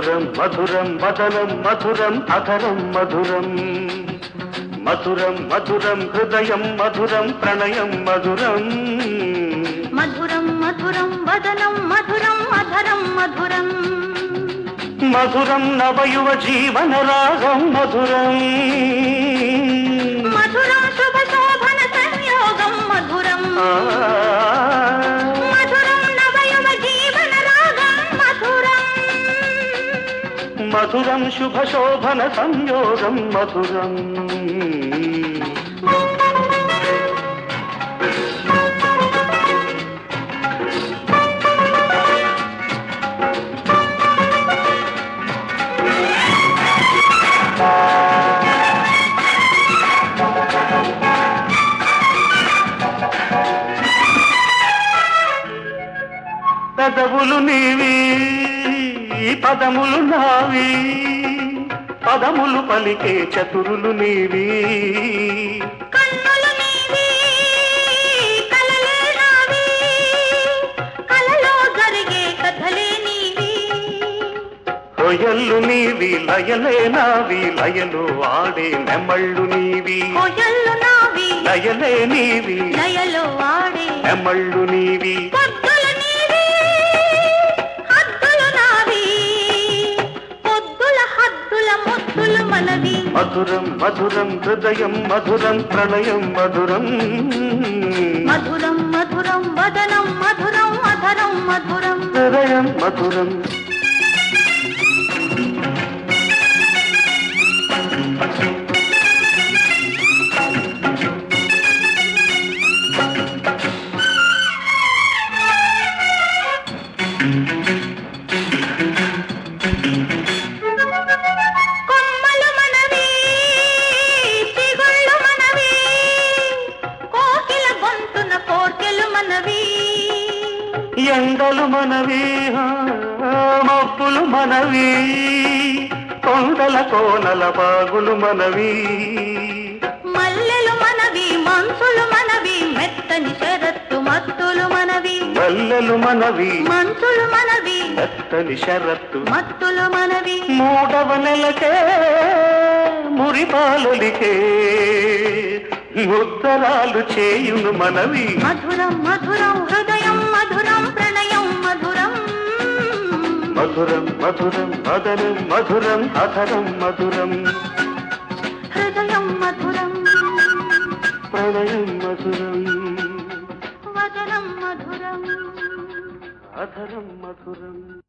మధురం మధురం వదనం మధురం అధరం మధురం మధురం మధురం హృదయం మధురం ప్రణయం మధురం మధురం మధురం వదనం మధురం అధరం మధురం మధురం నవయువ జీవన రాగం మధురం మధురం శుభ శోభన సంయోగం మధురం ఆ, మధురం నవయువ జీవన రాగం మధురం మధురం శుభ శోభన సంయోగం మధురం పెదవులు నీవి పదములు నావి పదములు పలికే చతురులు నీవి కన్నులు నీవి కలలే నావి కలలో జరిగే కథలే నీవి కొయల్లు నీవి లయలే నావి లయలు ఆడే నెమళ్ళు నీవి కొయల్లు నావి లయలే నీవి లయలో ఆడే నెమళ్ళు నీవి పొద్దులు నీవి హద్దులు నావి పొద్దుల హద్దుల ముద్దులు మనవి మధురం మధురం హృదయం మధురం ప్రణయం మధురం మధురం మధురం వదనం మధురం అధరం మధురం హృదయం మధురం కొమ్మలు మనవి చిగుళ్ళు మనవి కోకిల గొంతున కోర్కెలు మనవి ఎండలు మనవి ఆ, మబ్బులు మనవి కొండల కోనల బాగులు మనవి మల్లెలు మనవి మంచులు మనవి మెత్తని షరత్తు మత్తులు మనవి మల్లెలు మనవి మంచులు మనవి మెత్తని షరత్తు మత్తులు మనవి మూడవ నెలకే మురిపాలొలికే ముద్దరాలు చేయును మనవి మధురం మధురం హృదయం మధురం ప్రణయం మధురం మధురం మధురం మదనం మధురం అధరం మధురం హృదయం మధురం ప్రణయం మధురం వదనం మధురం అధరం మధురం